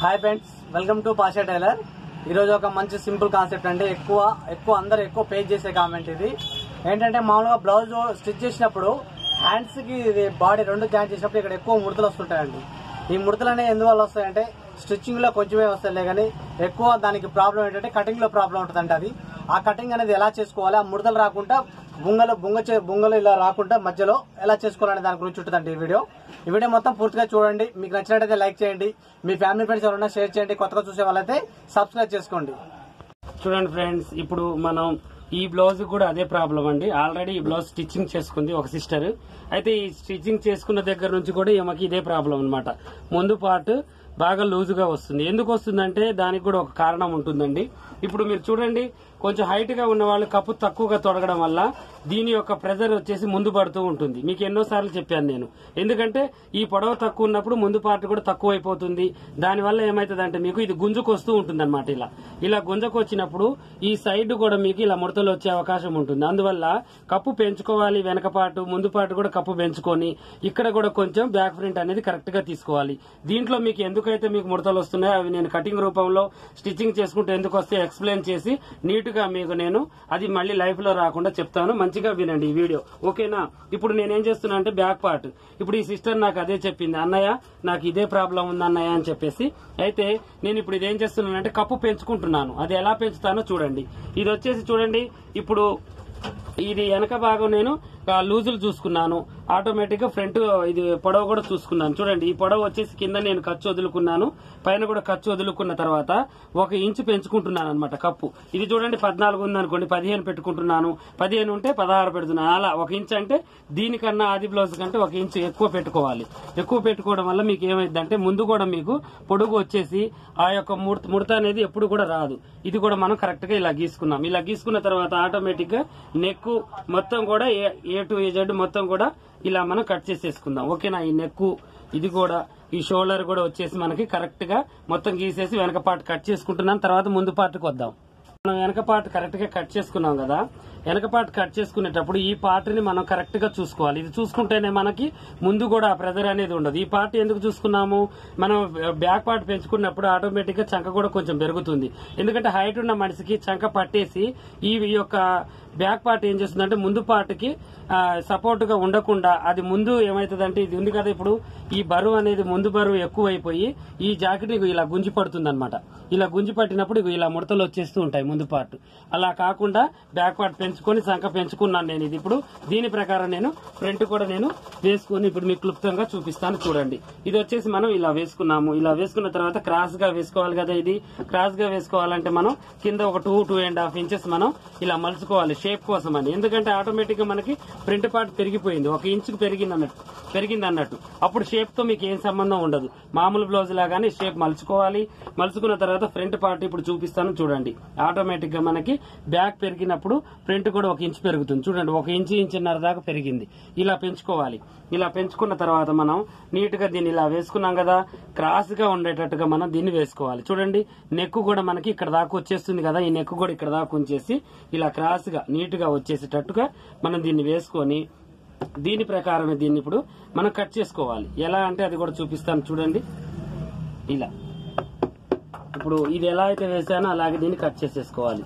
hi friends welcome to Pasha tailor ఈరోజు ఒక మంచి సింపుల్ కాన్సెప్ట్ అండి ఎక్కువ ఎక్కువ అందరు ఎక్కువ పే చేసే కామెంట్ ఇది ఏంటంటే మామూలుగా బ్లౌజ్ స్టిచ్ చేసినప్పుడు హ్యాండ్స్ కి ఇది బాడీ రెండు జాయిన్ చేసినప్పుడు ఇక్కడ ఎక్కువ ముడతలు వస్తుంటాయండి ఈ ముడతలు అనేవి ఎందువల్ల వస్తాయంటే స్టిచ్చింగ్ లో కొంచెమే వస్తాయిలే కానీ ఎక్కువ దానికి ప్రాబ్లం ఏంటంటే కటింగ్ లో ప్రాబ్లం ఉంటుందంట అది ఆ కటింగ్ అనేది ఎలా చేసుకోవాలి ఆ ముడతలు రాకుండా బుంగలు బుంగ చే- బుంగలు ఇలా రాకుండా మధ్యలో ఎలా చేసుకోవాలనే దాని గురించి ఉంటుందండి ఈ వీడియో ఈ వీడియో మొత్తం పూర్తిగా చూడండి మీకు నచ్చినట్టయితే లైక్ చేయండి మీ ఫ్యామిలీ ఫ్రెండ్స్ ఎవరైనా షేర్ చేయండి కొత్తగా చూసే వాళ్ళైతే సబ్స్క్రైబ్ చేసుకోండి చూడండి ఫ్రెండ్స్ ఇప్పుడు మనం ఈ బ్లౌజ్ కూడా అదే ప్రాబ్లం అండి ఆల్రెడీ ఈ బ్లౌజ్ స్టిచ్చింగ్ చేసుకుంది ఒక సిస్టర్ అయితే ఈ స్టిచ్చింగ్ చేసుకున్న దగ్గర నుంచి కూడా ఈమెకి ఇదే ప్రాబ్లం అన్నమాట ముందు పార్ట్ బాగా లూజుగా వస్తుంది ఎందుకు వస్తుందంటే దానికి కూడా ఒక కారణం ఉంటుందండి ఇప్పుడు మీరు చూడండి కొంచెం హైట్ గా ఉన్న వాళ్ళు కప్పు తక్కువగా తొడగడం వల్ల దీని యొక్క ప్రెజర్ వచ్చేసి ముందు పడుతూ ఉంటుంది మీకు ఎన్నోసార్లు చెప్పాను నేను ఎందుకంటే ఈ పొడవ తక్కువ ఉన్నప్పుడు ముందు పార్ట్ కూడా తక్కువ అయిపోతుంది దానివల్ల ఏమైతుందంటే మీకు ఇది గుంజుకు వస్తూ ఉంటుంది అనమాట ఇలా ఇలా గుంజకు వచ్చినప్పుడు ఈ సైడ్ కూడా మీకు ఇలా ముడతలు వచ్చే అవకాశం ఉంటుంది అందువల్ల కప్పు పెంచుకోవాలి వెనక పాటు ముందు పాటు కూడా కప్పు పెంచుకొని ఇక్కడ కూడా కొంచెం బ్యాక్ ప్రింట్ అనేది కరెక్ట్ గా తీసుకోవాలి దీంట్లో మీకు ఎందుకైతే మీకు ముడతలు వస్తున్నాయో అవి నేను కటింగ్ రూపంలో స్టిచ్చింగ్ చేసుకుంటే ఎందుకు వస్తే ఎక్స్ప్లెయిన్ చేసి నీట్ గా మీకు నేను అది మళ్ళీ లైఫ్ లో రాకుండా చెప్తాను మంచిగా వినండి ఈ వీడియో ఓకేనా ఇప్పుడు నేనేం చేస్తున్నా అంటే బ్యాక్ పార్ట్ ఇప్పుడు ఈ సిస్టర్ నాకు అదే చెప్పింది అన్నయ్య నాకు ఇదే ప్రాబ్లం ఉంది అన్నయ్య అని చెప్పేసి అయితే నేను ఇప్పుడు ఇదేం చేస్తున్నానంటే కప్పు పెంచుకుంటున్నాను అది ఎలా పెంచుతానో చూడండి ఇది వచ్చేసి చూడండి ఇప్పుడు ఇది వెనక భాగం నేను ఆ, లూజులు చూసుకున్నాను ఆటోమేటిక్ గా ఫ్రంట్ ఇది పొడవు కూడా చూసుకున్నాను చూడండి ఈ పొడవు వచ్చేసి కింద నేను ఖర్చు వదులుకున్నాను పైన కూడా ఖర్చు వదులుకున్న తర్వాత ఒక ఇంచు పెంచుకుంటున్నాను అనమాట కప్పు ఇది చూడండి పద్నాలుగు ఉంది అనుకోండి పదిహేను పెట్టుకుంటున్నాను పదిహేను ఉంటే పదహారు పెడుతున్నాను అలా ఒక ఇంచు అంటే దీనికన్నా ఆది బ్లౌజ్ కంటే ఒక ఇంచు ఎక్కువ పెట్టుకోవాలి ఎక్కువ పెట్టుకోవడం వల్ల మీకు ఏమైందంటే ముందు కూడా మీకు పొడుగు వచ్చేసి ఆ యొక్క ముడత ముడత అనేది ఎప్పుడు కూడా రాదు ఇది కూడా మనం కరెక్ట్ గా ఇలా గీసుకున్నాం ఇలా గీసుకున్న తర్వాత ఆటోమేటిక్ గా నెక్ మొత్తం కూడా ఏ- ఏ టు ఏ జెడ్ మొత్తం కూడా ఇలా మనం కట్ చేసేసుకుందాం ఓకేనా ఈ నెక్ ఇది కూడా ఈ షోల్డర్ కూడా వచ్చేసి మనకి కరెక్ట్ గా మొత్తం గీసేసి వెనక పార్ట్ కట్ చేసుకుంటున్నాం తర్వాత ముందు పార్ట్కి వద్దాం మనం వెనక పార్ట్ కరెక్ట్ గా కట్ చేసుకున్నాం కదా వెనక పార్ట్ కట్ చేసుకునేటప్పుడు ఈ పార్ట్ ని మనం కరెక్ట్ గా చూసుకోవాలి ఇది చూసుకుంటేనే మనకి ముందు కూడా ప్రెజర్ అనేది ఉండదు ఈ పార్ట్ ఎందుకు చూసుకున్నాము మనం బ్యాక్ పార్ట్ పెంచుకున్నప్పుడు ఆటోమేటిక్ గా చంక కూడా కొంచెం పెరుగుతుంది ఎందుకంటే హైట్ ఉన్న మనిషికి చంక పట్టేసి ఈ యొక్క బ్యాక్ పార్ట్ ఏం చేస్తుందంటే ముందు పార్ట్ కి సపోర్ట్ గా ఉండకుండా అది ముందు ఏమైతుందంటే ఇది ఉంది కదా ఇప్పుడు ఈ బరువు అనేది ముందు బరువు ఎక్కువైపోయి ఈ జాకెట్ ఇగో ఇలా గుంజి పడుతుంది అనమాట ఇలా గుంజి పట్టినప్పుడు ఇగో ఇలా ముడతలు వచ్చేస్తూ ఉంటాయి ముందు పార్ట్ అలా కాకుండా బ్యాక్ పార్ట్ పెంచుకొని సంఖ పెంచుకున్నాను నేను ఇది ఇప్పుడు దీని ప్రకారం నేను ఫ్రంట్ కూడా నేను వేసుకుని ఇప్పుడు మీకు క్లుప్తంగా చూపిస్తాను చూడండి ఇది వచ్చేసి మనం ఇలా వేసుకున్నాము ఇలా వేసుకున్న తర్వాత క్రాస్ గా వేసుకోవాలి కదా ఇది క్రాస్ గా వేసుకోవాలంటే మనం కింద ఒక two two and half inches మనం ఇలా మలుచుకోవాలి షేప్ కోసం అని ఎందుకంటే ఆటోమేటిక్ గా మనకి ఫ్రంట్ పార్ట్ పెరిగిపోయింది ఒక ఇంచుకు పెరిగింది అన్నట్టు పెరిగింది అన్నట్టు అప్పుడు షేప్ తో మీకు ఏం సంబంధం ఉండదు మామూలు బ్లౌజ్ లాగానే షేప్ మలుచుకోవాలి మలుచుకున్న తర్వాత ఫ్రంట్ పార్ట్ ఇప్పుడు చూపిస్తాను చూడండి ఆటోమేటిక్ గా మనకి బ్యాక్ పెరిగినప్పుడు ఫ్రంట్ కూడా ఒక ఇంచు పెరుగుతుంది చూడండి ఒక ఇంచు ఇంచున్నర దాకా పెరిగింది ఇలా పెంచుకోవాలి ఇలా పెంచుకున్న తర్వాత మనం నీట్ గా దీన్ని ఇలా వేసుకున్నాం కదా క్రాస్ గా ఉండేటట్టుగా మనం దీన్ని వేసుకోవాలి చూడండి నెక్ కూడా మనకి ఇక్కడ దాకా వచ్చేస్తుంది కదా ఈ నెక్ కూడా ఇక్కడ దాకా ఉంచేసి ఇలా క్రాస్ గా నీట్ గా వచ్చేసేటట్టుగా మనం దీన్ని వేసుకొని దీని ప్రకారమే దీన్ని ఇప్పుడు మనం కట్ చేసుకోవాలి ఎలా అంటే అది కూడా చూపిస్తాను చూడండి ఇలా ఇప్పుడు ఇది ఎలా అయితే వేసానో అలాగే దీన్ని కట్ చేసేసుకోవాలి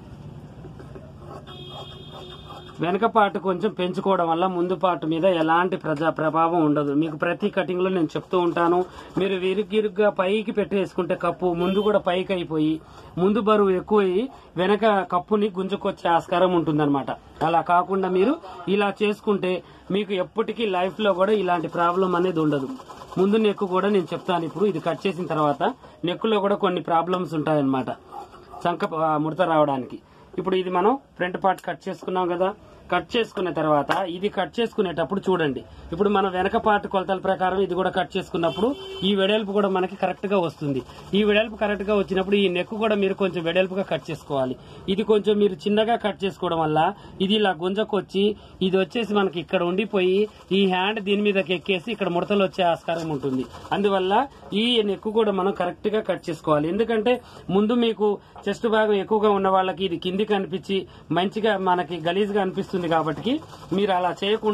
వెనక పార్ట్ కొంచెం పెంచుకోవడం వల్ల ముందు పార్ట్ మీద ఎలాంటి ప్రజా ప్రభావం ఉండదు మీకు ప్రతి కటింగ్ లో నేను చెప్తూ ఉంటాను మీరు విరుగిరుగ్గా పైకి పెట్టేసుకుంటే కప్పు ముందు కూడా పైకి అయిపోయి ముందు బరువు ఎక్కువయ్యి వెనక కప్పుని గుంజుకొచ్చే ఆస్కారం ఉంటుందన్నమాట అలా కాకుండా మీరు ఇలా చేసుకుంటే మీకు ఎప్పటికీ లైఫ్ లో కూడా ఇలాంటి ప్రాబ్లం అనేది ఉండదు ముందు నెక్ కూడా నేను చెప్తాను ఇప్పుడు ఇది కట్ చేసిన తర్వాత నెక్కులో కూడా కొన్ని ప్రాబ్లమ్స్ ఉంటాయన్నమాట చంక ఆ, ముడత రావడానికి ఇప్పుడు ఇది మనం ఫ్రంట్ పార్ట్ కట్ చేసుకున్నాం కదా కట్ చేసుకున్న తర్వాత ఇది కట్ చేసుకునేటప్పుడు చూడండి ఇప్పుడు మనం వెనక పార్ట్ కొలతల ప్రకారం ఇది కూడా కట్ చేసుకున్నప్పుడు ఈ వెడల్పు కూడా మనకి కరెక్ట్ గా వస్తుంది ఈ వెడల్పు కరెక్ట్ గా వచ్చినప్పుడు ఈ నెక్ కూడా మీరు కొంచెం వెడల్పుగా కట్ చేసుకోవాలి ఇది కొంచెం మీరు చిన్నగా కట్ చేసుకోవడం వల్ల ఇది ఇలా గుంజకొచ్చి ఇది వచ్చేసి మనకి ఇక్కడ ఉండిపోయి ఈ హ్యాండ్ దీని మీదకి ఎక్కేసి ఇక్కడ ముడతలు వచ్చే ఆస్కారం ఉంటుంది అందువల్ల ఈ నెక్ కూడా మనం కరెక్ట్ గా కట్ చేసుకోవాలి ఎందుకంటే ముందు మీకు చెస్ట్ భాగం ఎక్కువగా ఉన్న వాళ్ళకి ఇది కిందికి అనిపించి మంచిగా మనకి గలీజ్గా అనిపిస్తుంది కాబట్టి మీరు అలా చేయకుండా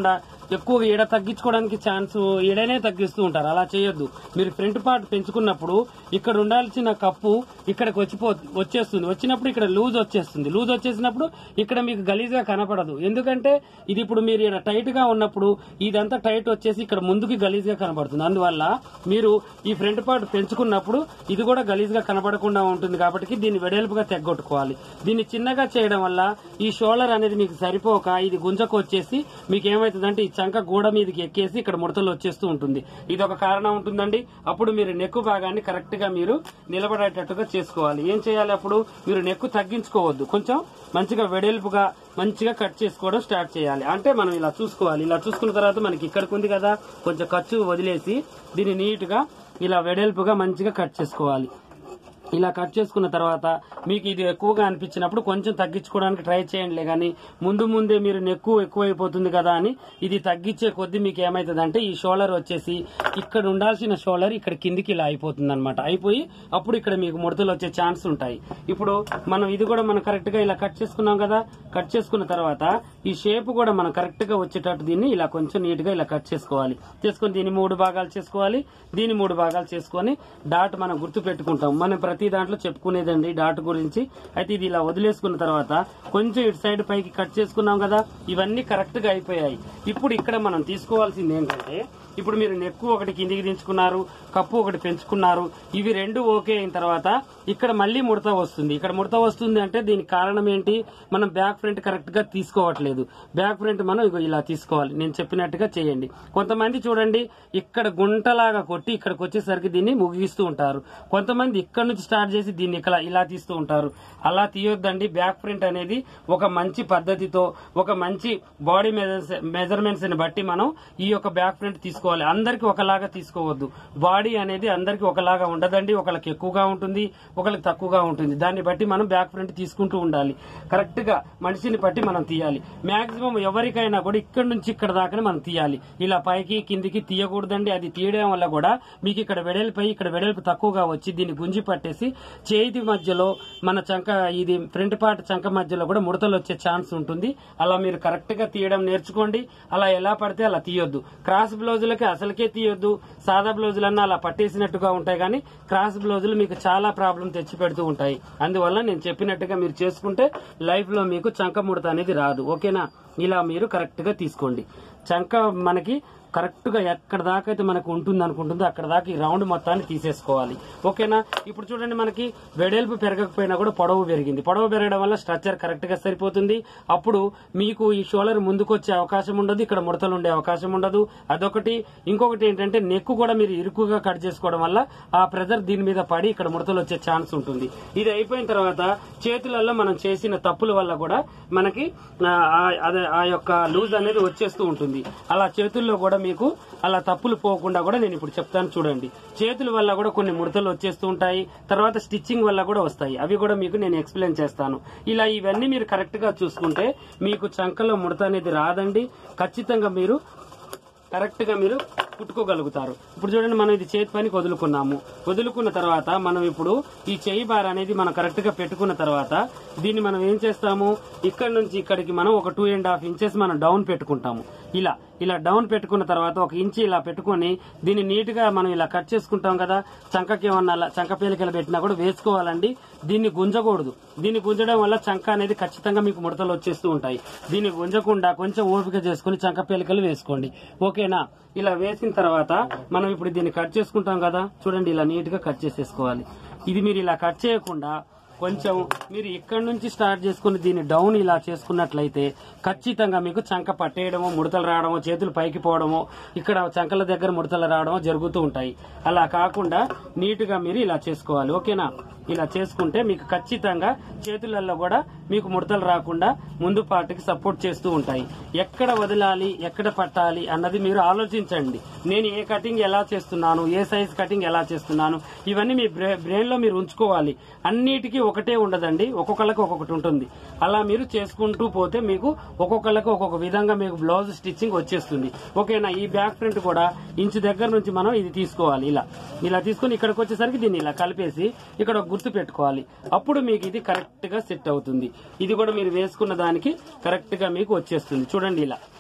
ఎక్కువ ఈడ తగ్గించుకోవడానికి ఛాన్స్ ఈడనే తగ్గిస్తూ ఉంటారు అలా చేయొద్దు మీరు ఫ్రంట్ పార్ట్ పెంచుకున్నప్పుడు ఇక్కడ ఉండాల్సిన కప్పు ఇక్కడికి వచ్చిపో వచ్చేస్తుంది వచ్చినప్పుడు ఇక్కడ లూజ్ వచ్చేస్తుంది లూజ్ వచ్చేసినప్పుడు ఇక్కడ మీకు గలీజ్ గా కనపడదు ఎందుకంటే ఇది ఇప్పుడు మీరు ఈడ టైట్ గా ఉన్నప్పుడు ఇదంతా టైట్ వచ్చేసి ఇక్కడ ముందుకి గలీజ్ గా కనపడుతుంది అందువల్ల మీరు ఈ ఫ్రంట్ పార్ట్ పెంచుకున్నప్పుడు ఇది కూడా గలీజ్ గా కనపడకుండా ఉంటుంది కాబట్టి దీన్ని వెడల్పుగా తెగ్గొట్టుకోవాలి దీన్ని చిన్నగా చేయడం వల్ల ఈ షోల్డర్ అనేది మీకు సరిపోక ఇది గుంజకు వచ్చేసి మీకు ఏమైతుందంటే ఈ చంక గోడ మీదకి ఎక్కేసి ఇక్కడ ముడతలు వచ్చేస్తూ ఉంటుంది ఇది ఒక కారణం ఉంటుందండి అప్పుడు మీరు నెక్కు భాగాన్ని కరెక్ట్ గా మీరు నిలబడేటట్టుగా చేసుకోవాలి ఏం చేయాలి అప్పుడు మీరు నెక్కు తగ్గించుకోవద్దు కొంచెం మంచిగా వెడల్పుగా మంచిగా కట్ చేసుకోవడం స్టార్ట్ చేయాలి అంటే మనం ఇలా చూసుకోవాలి ఇలా చూసుకున్న తర్వాత మనకి ఇక్కడికి ఉంది కదా కొంచెం ఖర్చు వదిలేసి దీన్ని నీట్ గా ఇలా వెడల్పుగా మంచిగా కట్ చేసుకోవాలి ఇలా కట్ చేసుకున్న తర్వాత మీకు ఇది ఎక్కువగా అనిపించినప్పుడు కొంచెం తగ్గించుకోవడానికి ట్రై చేయండిలే కానీ ముందు ముందే మీరు నెక్కు ఎక్కువైపోతుంది కదా అని ఇది తగ్గించే కొద్దీ మీకు ఏమైతుందంటే ఈ షోల్డర్ వచ్చేసి ఇక్కడ ఉండాల్సిన షోల్డర్ ఇక్కడ కిందికి ఇలా అయిపోతుంది అనమాట అయిపోయి అప్పుడు ఇక్కడ మీకు ముడతలు వచ్చే ఛాన్స్ ఉంటాయి ఇప్పుడు మనం ఇది కూడా మనం కరెక్ట్ గా ఇలా కట్ చేసుకున్నాం కదా కట్ చేసుకున్న తర్వాత ఈ షేప్ కూడా మనం కరెక్ట్ గా వచ్చేటట్టు దీన్ని ఇలా కొంచెం నీట్ గా ఇలా కట్ చేసుకోవాలి చేసుకొని దీన్ని మూడు భాగాలు చేసుకోవాలి దీన్ని మూడు భాగాలు చేసుకొని డాట్ మనం గుర్తు పెట్టుకుంటాం మనం ప్రతి దాంట్లో చెప్పుకునేదండి డాట్ గురించి అయితే ఇది ఇలా వదిలేసుకున్న తర్వాత కొంచెం ఇటు సైడ్ పైకి కట్ చేసుకున్నాం కదా ఇవన్నీ కరెక్ట్ గా అయిపోయాయి ఇప్పుడు ఇక్కడ మనం తీసుకోవాల్సింది ఏంటంటే ఇప్పుడు మీరు నెక్కు ఒకటి కిందికి దించుకున్నారు కప్పు ఒకటి పెంచుకున్నారు ఇవి రెండు ఓకే అయిన తర్వాత ఇక్కడ మళ్ళీ ముడత వస్తుంది ఇక్కడ ముడత వస్తుంది అంటే దీనికి కారణం ఏంటి మనం బ్యాక్ ఫ్రంట్ కరెక్ట్ గా తీసుకోవట్లేదు బ్యాక్ ఫ్రంట్ మనం ఇగో ఇలా తీసుకోవాలి నేను చెప్పినట్టుగా చేయండి కొంతమంది చూడండి ఇక్కడ గుంటలాగా కొట్టి ఇక్కడికి వచ్చేసరికి దీన్ని ముగిస్తూ ఉంటారు కొంతమంది ఇక్కడ నుంచి స్టార్ట్ చేసి దీన్ని ఇక్కడ ఇలా తీస్తూ ఉంటారు అలా తీయొద్దండి బ్యాక్ ఫ్రంట్ అనేది ఒక మంచి పద్ధతితో ఒక మంచి బాడీ మెజర్మెంట్స్ ని బట్టి మనం ఈ యొక్క బ్యాక్ ఫ్రంట్ తీసుకోవాలి అందరికి ఒకలాగా తీసుకోవద్దు బాడీ అనేది అందరికి ఒకలాగా ఉండదండి ఒకళ్ళకి ఎక్కువగా ఉంటుంది ఒకళ్ళకి తక్కువగా ఉంటుంది దాన్ని బట్టి మనం బ్యాక్ ఫ్రంట్ తీసుకుంటూ ఉండాలి కరెక్ట్ గా మనిషిని బట్టి మనం తీయాలి మాక్సిమం ఎవరికైనా కూడా ఇక్కడ నుంచి ఇక్కడ దాకానే మనం తీయాలి ఇలా పైకి కిందికి తీయకూడదండి అది తీయడం వల్ల కూడా మీకు ఇక్కడ వెడల్పై ఇక్కడ వెడల్పు తక్కువగా వచ్చి దీన్ని గుంజి పట్టేసి చేతి మధ్యలో మన చంక ఇది ఫ్రంట్ పార్ట్ చంక మధ్యలో కూడా ముడతలు వచ్చే ఛాన్స్ ఉంటుంది అలా మీరు కరెక్ట్ గా తీయడం నేర్చుకోండి అలా ఎలా పడితే అలా తీయొద్దు క్రాస్ బ్లౌజులకి అసలుకే తీయొద్దు సాదా బ్లౌజులన్నా అలా పట్టేసినట్టుగా ఉంటాయి కానీ క్రాస్ బ్లౌజులు మీకు చాలా ప్రాబ్లం తెచ్చి పెడుతూ ఉంటాయి అందువల్ల నేను చెప్పినట్టుగా మీరు చేసుకుంటే లైఫ్ లో మీకు చంక ముడత అనేది రాదు ఓకేనా ఇలా మీరు కరెక్ట్ గా తీసుకోండి చంక మనకి కరెక్ట్ గా ఎక్కడ దాకా అయితే మనకు ఉంటుంది అనుకుంటుందో అక్కడ దాకా ఈ రౌండ్ మొత్తాన్ని తీసేసుకోవాలి ఓకేనా ఇప్పుడు చూడండి మనకి వెడల్పు పెరగకపోయినా కూడా పొడవు పెరిగింది పొడవు పెరగడం వల్ల స్ట్రక్చర్ కరెక్ట్ గా సరిపోతుంది అప్పుడు మీకు ఈ షోల్డర్ ముందుకు వచ్చే అవకాశం ఉండదు ఇక్కడ ముడతలు ఉండే అవకాశం ఉండదు అదొకటి ఇంకొకటి ఏంటంటే నెక్ కూడా మీరు ఇరుకుగా కట్ చేసుకోవడం వల్ల ఆ ప్రెజర్ దీని మీద పడి ఇక్కడ ముడతలు వచ్చే ఛాన్స్ ఉంటుంది ఇది అయిపోయిన తర్వాత చేతులలో మనం చేసిన తప్పుల వల్ల కూడా మనకి ఆ, ఆ- అదే ఆ యొక్క లూజ్ అనేది వచ్చేస్తూ ఉంటుంది అలా చేతుల్లో కూడా మీకు అలా తప్పులు పోకుండా కూడా నేను ఇప్పుడు చెప్తాను చూడండి చేతుల వల్ల కూడా కొన్ని ముడతలు వచ్చేస్తూ ఉంటాయి తర్వాత స్టిచ్చింగ్ వల్ల కూడా వస్తాయి అవి కూడా మీకు నేను ఎక్స్ప్లెయిన్ చేస్తాను ఇలా ఇవన్నీ మీరు కరెక్ట్ గా చూసుకుంటే మీకు చంకలో ముడత అనేది రాదండి ఖచ్చితంగా మీరు కరెక్ట్ గా మీరు కుట్టుకోగలుగుతారు ఇప్పుడు చూడండి మనం ఇది చేతి పనికి వదులుకున్నాము వదులుకున్న తర్వాత మనం ఇప్పుడు ఈ చేయి బార్ అనేది మనం కరెక్ట్ గా పెట్టుకున్న తర్వాత దీన్ని మనం ఏం చేస్తాము ఇక్కడ నుంచి ఇక్కడికి మనం ఒక టూ అండ్ హాఫ్ ఇంచెస్ మనం డౌన్ పెట్టుకుంటాము ఇలా ఇలా డౌన్ పెట్టుకున్న తర్వాత ఒక ఇంచి ఇలా పెట్టుకొని దీన్ని నీట్ గా మనం ఇలా కట్ చేసుకుంటాం కదా చంకకి ఏమన్నా అలా చంక పేలికలు పెట్టినా కూడా వేసుకోవాలండి దీన్ని గుంజకూడదు దీన్ని గుంజడం వల్ల చంక అనేది ఖచ్చితంగా మీకు ముడతలు వచ్చేస్తూ ఉంటాయి దీన్ని గుంజకుండా కొంచెం ఓపిక చేసుకుని చంక పేలికలు వేసుకోండి ఓకేనా ఇలా వేసిన తర్వాత మనం ఇప్పుడు దీన్ని కట్ చేసుకుంటాం కదా చూడండి ఇలా నీట్ గా కట్ చేసేసుకోవాలి ఇది మీరు ఇలా కట్ చేయకుండా కొంచెం మీరు ఇక్కడ నుంచి స్టార్ట్ చేసుకుని దీన్ని డౌన్ ఇలా చేసుకున్నట్లయితే ఖచ్చితంగా మీకు చంక పట్టేయడమో ముడతలు రావడమో చేతులు పైకి పోవడమో ఇక్కడ చంకల దగ్గర ముడతలు రావడమో జరుగుతూ ఉంటాయి అలా కాకుండా నీట్ గా మీరు ఇలా చేసుకోవాలి ఓకేనా ఇలా చేసుకుంటే మీకు ఖచ్చితంగా చేతులలో కూడా మీకు ముడతలు రాకుండా ముందు పార్ట్కి సపోర్ట్ చేస్తూ ఉంటాయి ఎక్కడ వదలాలి ఎక్కడ పట్టాలి అన్నది మీరు ఆలోచించండి నేను ఏ కటింగ్ ఎలా చేస్తున్నాను ఏ సైజ్ కటింగ్ ఎలా చేస్తున్నాను ఇవన్నీ మీ బ్రెయిన్ లో మీరు ఉంచుకోవాలి అన్నిటికీ ఒకటే ఉండదండి ఒక్కొక్కళ్ళకి ఒక్కొక్కటి ఉంటుంది అలా మీరు చేసుకుంటూ పోతే మీకు ఒక్కొక్కళ్ళకి ఒక్కొక్క విధంగా మీకు బ్లౌజ్ స్టిచ్చింగ్ వచ్చేస్తుంది ఓకేనా ఈ బ్యాక్ ఫ్రంట్ కూడా ఇంచు దగ్గర నుంచి మనం ఇది తీసుకోవాలి ఇలా ఇలా తీసుకొని ఇక్కడికి వచ్చేసరికి దీన్ని ఇలా కలిపేసి ఇక్కడ ఒక గుర్తు పెట్టుకోవాలి అప్పుడు మీకు ఇది కరెక్ట్ గా సెట్ అవుతుంది ఇది కూడా మీరు వేసుకున్న దానికి కరెక్ట్ గా మీకు వచ్చేస్తుంది చూడండి ఇలా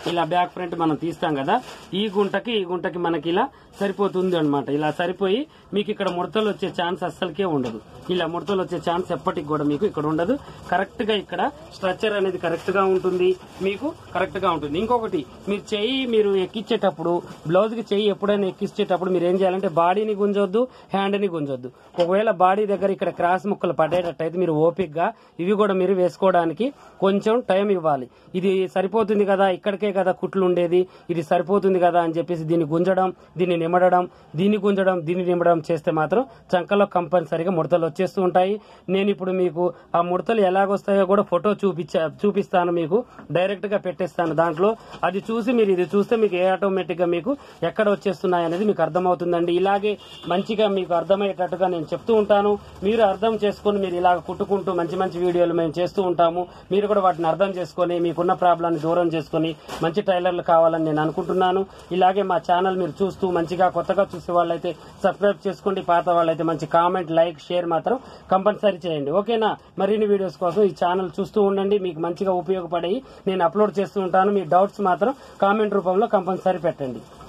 ఇలా బ్యాక్ ఫ్రంట్ మనం తీస్తాం కదా ఈ గుంటకి ఈ గుంటకి మనకి ఇలా సరిపోతుంది అనమాట ఇలా సరిపోయి మీకు ఇక్కడ ముడతలు వచ్చే ఛాన్స్ అస్సలకే ఉండదు ఇలా ముడతలు వచ్చే ఛాన్స్ ఎప్పటికి కూడా మీకు ఇక్కడ ఉండదు కరెక్ట్ గా ఇక్కడ స్ట్రక్చర్ అనేది కరెక్ట్ గా ఉంటుంది మీకు కరెక్ట్ గా ఉంటుంది ఇంకొకటి మీరు చెయ్యి మీరు ఎక్కించేటప్పుడు బ్లౌజ్ కి చెయ్యి ఎప్పుడైనా ఎక్కించేటప్పుడు మీరు ఏం చేయాలంటే బాడీని గుంజొద్దు హ్యాండ్ ని గుంజొద్దు ఒకవేళ బాడీ దగ్గర ఇక్కడ క్రాస్ ముక్కలు పడేటట్టయితే మీరు ఓపిక్ గా ఇవి కూడా మీరు వేసుకోవడానికి కొంచెం టైం ఇవ్వాలి ఇది సరిపోతుంది కదా ఇక్కడికే కదా కుట్లు ఉండేది ఇది సరిపోతుంది కదా అని చెప్పేసి దీన్ని గుంజడం దీన్ని నిమడడం దీన్ని గుంజడం దీన్ని నిమడడం చేస్తే మాత్రం చంకలో కంపల్సరిగా ముడతలు వచ్చేస్తూ ఉంటాయి నేను ఇప్పుడు మీకు ఆ ముడతలు ఎలాగొస్తాయో కూడా ఫోటో చూపించా చూపిస్తాను మీకు డైరెక్ట్ గా పెట్టేస్తాను దాంట్లో అది చూసి మీరు ఇది చూస్తే మీకు ఏ ఆటోమేటిక్ గా మీకు ఎక్కడ వచ్చేస్తున్నాయి అనేది మీకు అర్థమవుతుందండి ఇలాగే మంచిగా మీకు అర్థమయ్యేటట్టుగా నేను చెప్తూ ఉంటాను మీరు అర్థం చేసుకొని మీరు ఇలాగ కుట్టుకుంటూ మంచి మంచి వీడియోలు మేము చేస్తూ ఉంటాము మీరు కూడా వాటిని అర్థం చేసుకొని మీకున్న ప్రాబ్లాన్ని దూరం చేసుకొని మంచి టైలర్లు కావాలని నేను అనుకుంటున్నాను ఇలాగే మా ఛానల్ మీరు చూస్తూ మంచిగా కొత్తగా చూసే వాళ్ళైతే సబ్స్క్రైబ్ చేసుకోండి పాత వాళ్ళైతే మంచి కామెంట్ లైక్ షేర్ మాత్రం కంపల్సరీ చేయండి ఓకేనా మరిన్ని వీడియోస్ కోసం ఈ ఛానల్ చూస్తూ ఉండండి మీకు మంచిగా ఉపయోగపడి నేను అప్లోడ్ చేస్తూ ఉంటాను మీ డౌట్స్ మాత్రం కామెంట్ రూపంలో కంపల్సరీ పెట్టండి